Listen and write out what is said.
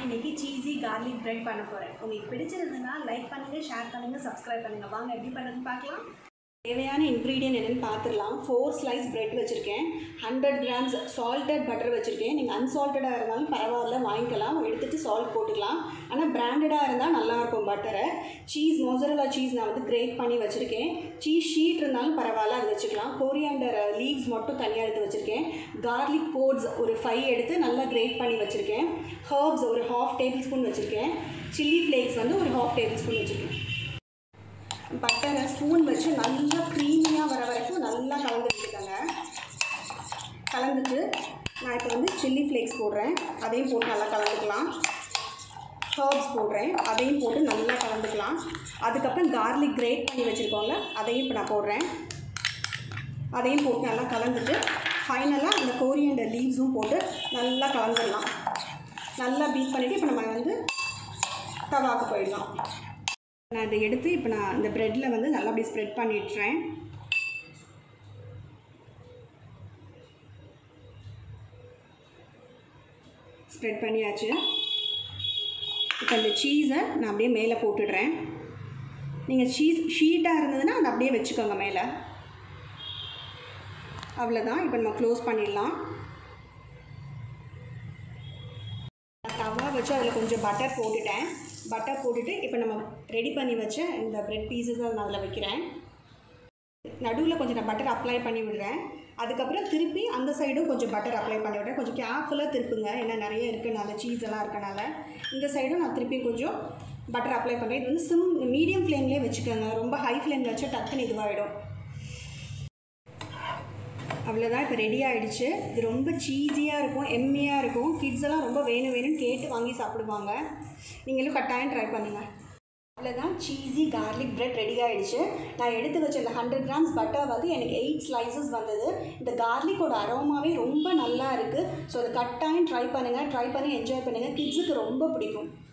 இன்னைக்கு cheesy garlic bread பண்ண போகிறேன் உங்களுக்கு பிடிச்சிருந்ததுன்னா லைக் பண்ணுங்கள் ஷேர் பண்ணுங்கள் சப்ஸ்கிரைப் பண்ணுங்கள் வாங்க எப்படி பண்ணுறதுன்னு பார்க்கலாம் தேவையான இன்க்ரீடியன்ட் என்னென்னு பார்த்துடலாம் ஃபோர் ஸ்லைஸ் பிரெட் வச்சுருக்கேன் ஹண்ட்ரட் கிராம்ஸ் சால்டட் பட்டர் வச்சுருக்கேன் நீங்கள் அன்சால்ட்டடாக இருந்தாலும் பரவாயில்ல வாங்கிக்கலாம் எடுத்துகிட்டு சால்ட் போட்டுக்கலாம் ஆனால் பிராண்டடாக இருந்தால் நல்லாயிருக்கும் பட்டரை சீஸ் மொசரலா சீஸ் நான் வந்து கிரேட் பண்ணி வச்சுருக்கேன் சீஸ் ஷீட் இருந்தாலும் பரவாயில்ல அது வச்சுக்கலாம் கோரியாண்டர் லீவ்ஸ் மட்டும் தனியாக எடுத்து வச்சுருக்கேன் கார்லிக் போட்ஸ் ஒரு ஃபைவ் எடுத்து நல்லா கிரேட் பண்ணி வச்சுருக்கேன் ஹர்ப்ஸ் ஒரு ஹாஃப் டேபிள் ஸ்பூன் வச்சுருக்கேன் சில்லி ஃப்ளேக்ஸ் வந்து ஒரு ஹாஃப் டேபிள் ஸ்பூன் வச்சுருக்கேன் பட்டரை ஸ்பூன் வச்சு நல்லா க்ரீமியாக வர வரைக்கும் நல்லா கலந்து விட்டுக்கோங்க கலந்துட்டு நான் இப்போ வந்து சில்லி ஃப்ளேக்ஸ் போடுறேன் அதையும் போட்டு நல்லா கலந்துக்கலாம் ஹர்ப்ஸ் போடுறேன் அதையும் போட்டு நல்லா கலந்துக்கலாம் அதுக்கப்புறம் கார்லிக் கிரேட் பண்ணி வச்சுருக்கோம்ல அதையும் இப்போ நான் போடுறேன் அதையும் போட்டு நல்லா கலந்துட்டு ஃபைனலாக அந்த கோரியண்டர் லீவ்ஸும் போட்டு நல்லா கலந்துடலாம் நல்லா பீட் பண்ணிவிட்டு இப்போ நம்ம வந்து தவாக்கு போயிடலாம் நான் இதை எடுத்து இப்போ நான் இந்த ப்ரெட்டில் வந்து நல்லா அப்படி ஸ்ப்ரெட் பண்ணிடுறேன் ஸ்ப்ரெட் பண்ணியாச்சு இப்போ இந்த சீஸை நான் அப்படியே மேலே போட்டுடுறேன் நீங்கள் சீஸ் ஷீட்டாக இருந்ததுன்னா அதை அப்படியே வச்சுக்கோங்க மேலே அவ்வளோதான் இப்போ நம்ம க்ளோஸ் பண்ணிடலாம் தவா வச்சு அதில் கொஞ்சம் பட்டர் போட்டுட்டேன் பட்டர் போட்டுட்டு இப்போ நம்ம ரெடி பண்ணி வச்ச இந்த ப்ரெட் பீசஸ் நான் அதில் வைக்கிறேன் நடுவில் கொஞ்சம் நான் பட்டர் அப்ளை பண்ணி விடுறேன் அதுக்கப்புறம் திருப்பி அந்த சைடும் கொஞ்சம் பட்டர் அப்ளை பண்ணி விடுறேன் கொஞ்சம் கேர்ஃபுல்லாக திருப்புங்க ஏன்னா நிறைய இருக்கனால சீஸ் எல்லாம் இருக்கனால இந்த சைடும் நான் திருப்பி கொஞ்சம் பட்டர் அப்ளை பண்ணுறேன் இது வந்து சிம் மீடியம் ஃப்ளேம்லேயே வச்சுக்கோங்க ரொம்ப ஹை ஃப்ளேமில் வச்சா டக்குன்னு இதுவாகிடும் அவ்வளோதான் இப்போ ரெடி ஆகிடுச்சு இது ரொம்ப சீஸியாக இருக்கும் எம்மியாக இருக்கும் கிட்ஸ் எல்லாம் ரொம்ப வேணும் வேணும்னு கேட்டு வாங்கி சாப்பிடுவாங்க நீங்களும் கட்டாயம் ட்ரை பண்ணுங்கள் அவ்வளோதான் சீஸி கார்லிக் பிரெட் ரெடி ஆகிடுச்சு நான் எடுத்து வச்ச இந்த ஹண்ட்ரட் கிராம்ஸ் பட்டர் வந்து எனக்கு எயிட் ஸ்லைசஸ் வந்தது இந்த கார்லிக்கோட அரோமாவே ரொம்ப நல்லா இருக்குது ஸோ அதை கட்டாயம் ட்ரை பண்ணுங்கள் ட்ரை பண்ணி என்ஜாய் பண்ணுங்கள் கிட்ஸுக்கு ரொம்ப பிடிக்கும்